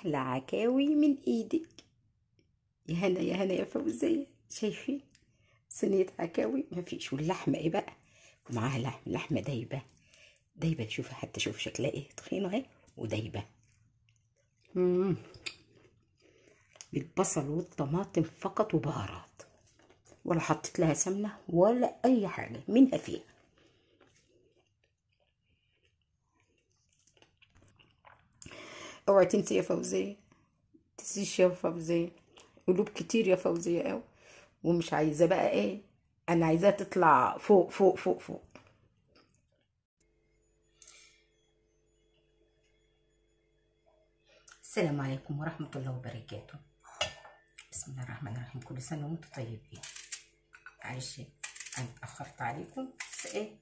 احلى عكاوي من ايدك يا هنا يا هنا يا فوزيه شايفين صينيه عكاوي مفيش واللحمه ايه بقى ومعاها لحم لحمه دايبه دايبه تشوفي حتى شوف شكلها ايه تخينه اهي ودايبه مم. بالبصل والطماطم فقط وبهارات ولا حطيت لها سمنه ولا اي حاجه منها فيها اوعي تنسي يا فوزيه تنسيش يا فوزيه قلوب كتير يا فوزيه قوي ومش عايزه بقى ايه انا عايزاها تطلع فوق فوق فوق فوق السلام عليكم ورحمه الله وبركاته بسم الله الرحمن الرحيم كل سنه وانتم طيبين معلش انا اتاخرت عليكم بس ايه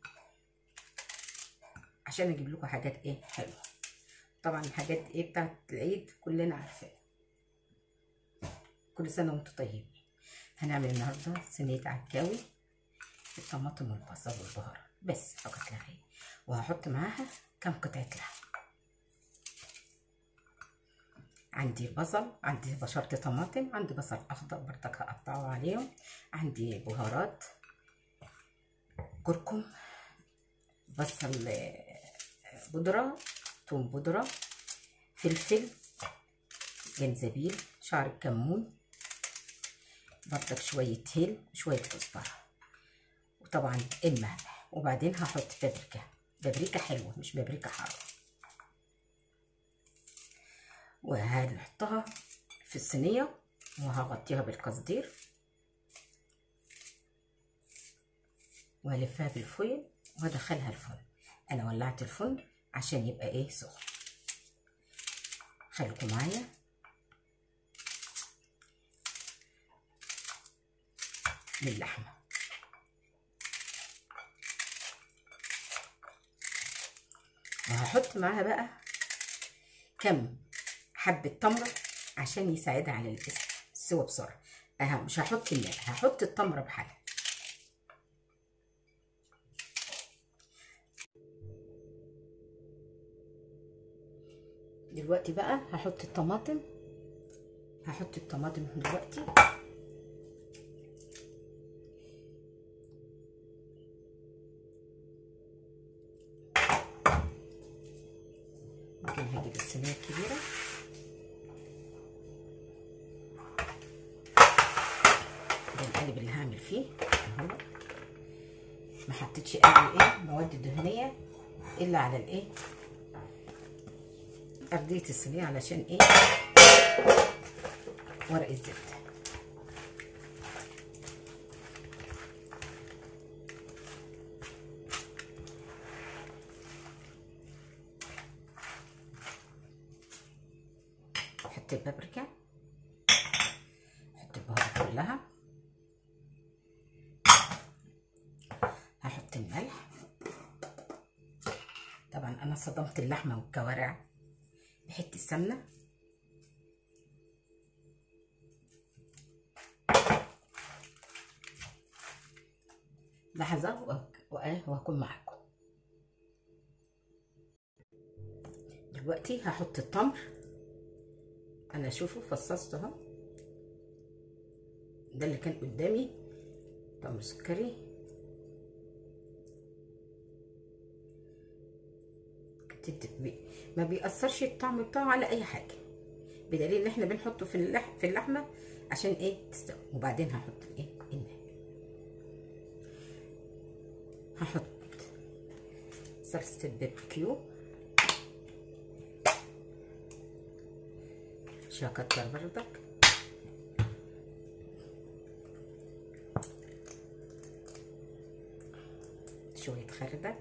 عشان اجيب لكم حاجات ايه حلوه طبعا الحاجات ايه بتاعت العيد كلنا عارفين كل سنه وانتم طيبين هنعمل النهارده صينيه عكاوي بالطماطم والبصل والبهارات بس فقط لا غير وهحط معاها كام قطعه لحم عندي بصل عندي بشرة طماطم عندي بصل اخضر برضك هقطعه عليهم عندي بهارات كركم بصل بودرة توم بودرة فلفل جنزبيل شعر الكمون برضك شوية هيل وشوية كزبرة وطبعا الملح وبعدين هحط بابريكا بابريكا حلوة مش بابريكا حارة وهنحطها في الصينية وهغطيها بالقصدير وهلفها بالفويل وهدخلها الفرن انا ولعت الفرن عشان يبقى ايه سخن خليكم معايا باللحمة وهحط معاها بقى كم حبة تمرة عشان يساعدها على السوا بسرعة أه مش هحط الماء هحط التمرة بحالها دلوقتي بقى هحط الطماطم هحط الطماطم دلوقتي ممكن هجيب الصينية الكبيرة ده القالب اللي هعمل فيه اهو ما حطيتش اي ايه مواد دهنية الا على الايه أرضية الصينية علشان ايه ورق الزبدة احط البابريكا احط البهارات كلها هحط الملح طبعا انا صدمت اللحمه والكوارع بحته السمنه لحظه وهكون معاكم دلوقتي هحط التمر انا شوفوا فصصته اهو ده اللي كان قدامي تمر سكري ما بيأثرش الطعم بتاعه على اي حاجه بدليل ان احنا بنحطه في اللح في اللحمه عشان ايه تستوي وبعدين هحط ايه الماء هحط صلصه الباربيكيو مش هكتر بردك شويه خردل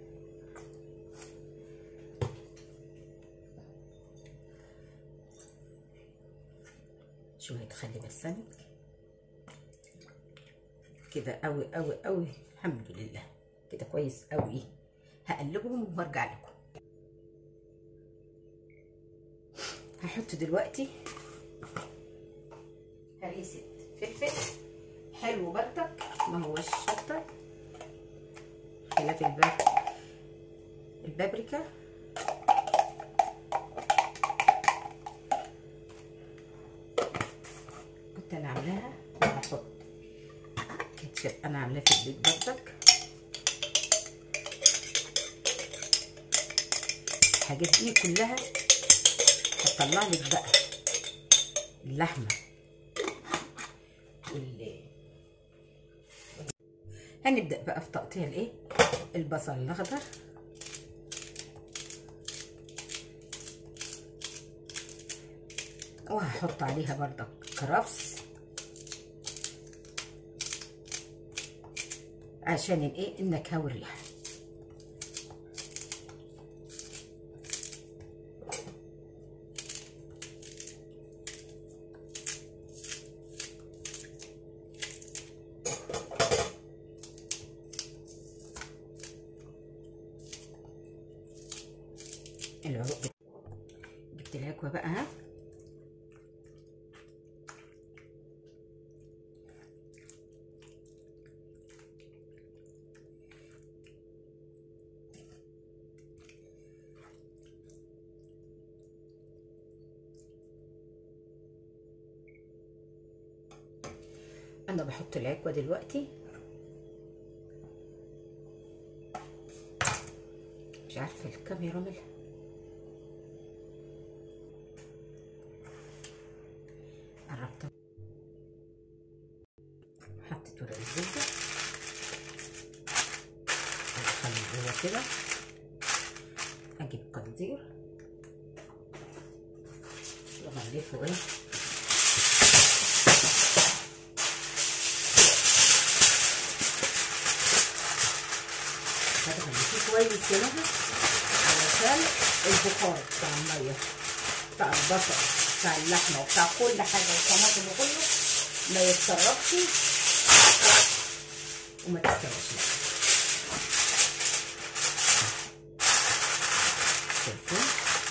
شويه خلي بلسمك كده قوي قوي قوي الحمد لله كده كويس قوي هقلبهم وارجع لكم هحط دلوقتي هريسه فلفل حلو بردك ما هوش شطه خلاف الباب البابريكا عشان انا عاملاه في البيت برضك الحاجات دي كلها هتطلع لك بقى اللحمه وال هنبدا بقى في تقطيع الايه البصل الاخضر وهحط عليها برضك كرفس عشان الايه النكهه والريحه العروق جبت العكوه بقى ها انا بحط العكوه دلوقتي مش عارفه الكاميرا مالها قربت حطيت ورق الزبده ادخله جوه كده اجيب قندير واغلفه ايه هتغلفيه كويس كده علشان البخار بتاع الميه بتاع البصل بتاع اللحمه وبتاع كل حاجه والطماطم وكله ما يتسربش وما تستويش شايفين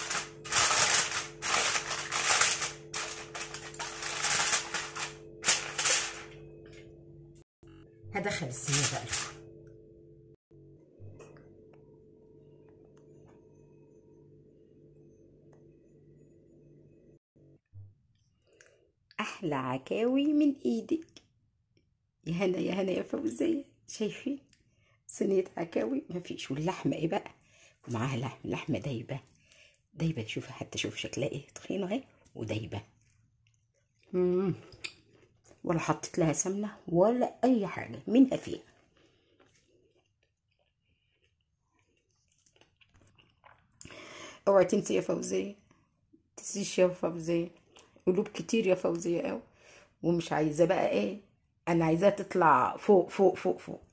هدخل الصينيه بقى الفرن احلى عكاوي من ايدك يا هنا يا هنا يا فوزيه شايفين صينيه عكاوي مفيش واللحمه ايه بقى ومعاها لحم لحمه دايبه دايبه تشوفها حتى شوف شكلها ايه تخينه اهي ودايبه مم. ولا حطيت لها سمنه ولا اي حاجه منها فيها اوعي تنسي يا فوزيه تنسيش يا فوزيه قلوب كتير يا فوزيه قوي ومش عايزه بقى ايه انا عايزاها تطلع فوق فوق فوق فوق